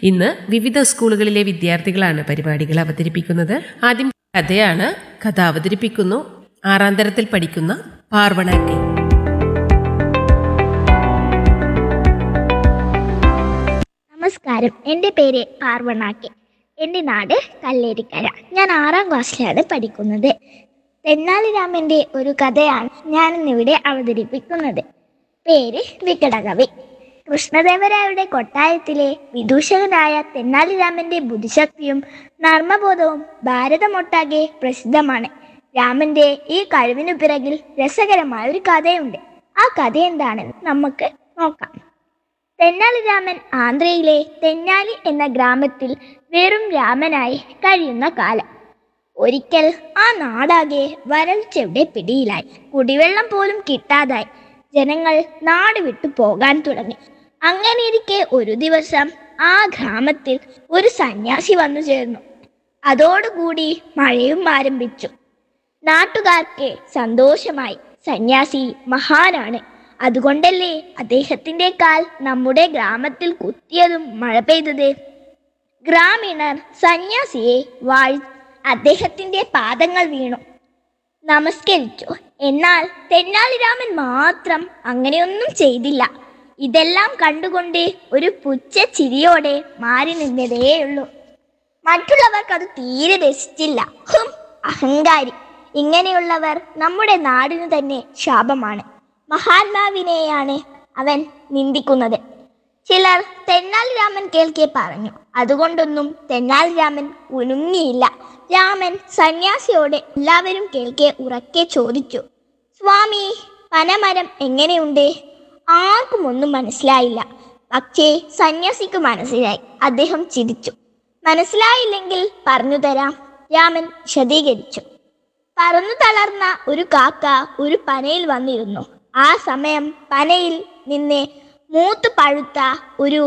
ഇന്ന് വിവിധ സ്കൂളുകളിലെ വിദ്യാർത്ഥികളാണ് പരിപാടികൾ അവതരിപ്പിക്കുന്നത് ആദ്യം കഥയാണ് കഥ അവതരിപ്പിക്കുന്നു ആറാം തരത്തിൽ പഠിക്കുന്ന പാർവണ കെ നമസ്കാരം എൻ്റെ പേര് പാർവണാക്കെ എൻ്റെ നാട് കല്ലേരിക്കര ഞാൻ ആറാം ക്ലാസ്സിലാണ് പഠിക്കുന്നത് തെന്നാലിരാമൻ്റെ ഒരു കഥയാണ് ഞാനിന്നിവിടെ അവതരിപ്പിക്കുന്നത് പേര് വികടകവി കൃഷ്ണദേവരായരുടെ കൊട്ടാരത്തിലെ വിദൂഷകനായ തെന്നാലിരാമൻ്റെ ബുദ്ധിശക്തിയും നർമ്മബോധവും ഭാരതമൊട്ടാകെ പ്രസിദ്ധമാണ് രാമന്റെ ഈ കഴിവിനു പിറകിൽ രസകരമായ ഒരു കഥയുണ്ട് ആ കഥ എന്താണെന്ന് നമുക്ക് നോക്കാം തെന്നാലി രാമൻ ആന്ധ്രയിലെ തെന്നാലി എന്ന ഗ്രാമത്തിൽ വെറും രാമനായി കഴിയുന്ന കാലം ഒരിക്കൽ ആ നാടാകെ വരൾച്ചയുടെ പിടിയിലായി കുടിവെള്ളം പോലും കിട്ടാതായി ജനങ്ങൾ നാട് വിട്ടു പോകാൻ തുടങ്ങി അങ്ങനെയിരിക്കെ ഒരു ദിവസം ആ ഗ്രാമത്തിൽ ഒരു സന്യാസി വന്നു ചേർന്നു അതോടുകൂടി മഴയും ആരംഭിച്ചു നാട്ടുകാർക്ക് സന്തോഷമായി സന്യാസി മഹാനാണ് അതുകൊണ്ടല്ലേ അദ്ദേഹത്തിന്റെ കാൽ നമ്മുടെ ഗ്രാമത്തിൽ കുത്തിയതും മഴ പെയ്തത് ഗ്രാമീണർ സന്യാസിയെ വാഴി അദ്ദേഹത്തിന്റെ പാദങ്ങൾ വീണു നമസ്കരിച്ചു എന്നാൽ തെന്നാലിരാമൻ മാത്രം അങ്ങനെയൊന്നും ചെയ്തില്ല ഇതെല്ലാം കണ്ടുകൊണ്ട് ഒരു പുച്ഛ ചിരിയോടെ മാറി നിന്നതേയുള്ളൂ മറ്റുള്ളവർക്ക് അത് തീരെ രസിച്ചില്ല ഹും അഹങ്കാരി ഇങ്ങനെയുള്ളവർ നമ്മുടെ നാടിനു തന്നെ ശാപമാണ് മഹാത്മാവിനെയാണ് അവൻ നിന്ദിക്കുന്നത് ചിലർ തെന്നാലി രാമൻ കേൾക്കെ പറഞ്ഞു അതുകൊണ്ടൊന്നും തെന്നാലി രാമൻ ഉണുങ്ങിയില്ല രാമൻ സന്യാസിയോട് എല്ലാവരും കേൾക്കെ ഉറക്കെ ചോദിച്ചു സ്വാമി പനമരം എങ്ങനെയുണ്ട് ആർക്കും ഒന്നും മനസ്സിലായില്ല പക്ഷേ സന്യാസിക്ക് മനസ്സിലായി അദ്ദേഹം ചിരിച്ചു മനസ്സിലായില്ലെങ്കിൽ പറഞ്ഞു തരാം രാമൻ വിശദീകരിച്ചു പറന്നു തളർന്ന ഒരു കാക്ക ഒരു പനയിൽ വന്നിരുന്നു ആ സമയം പനയിൽ നിന്ന് മൂത്ത് പഴുത്ത ഒരു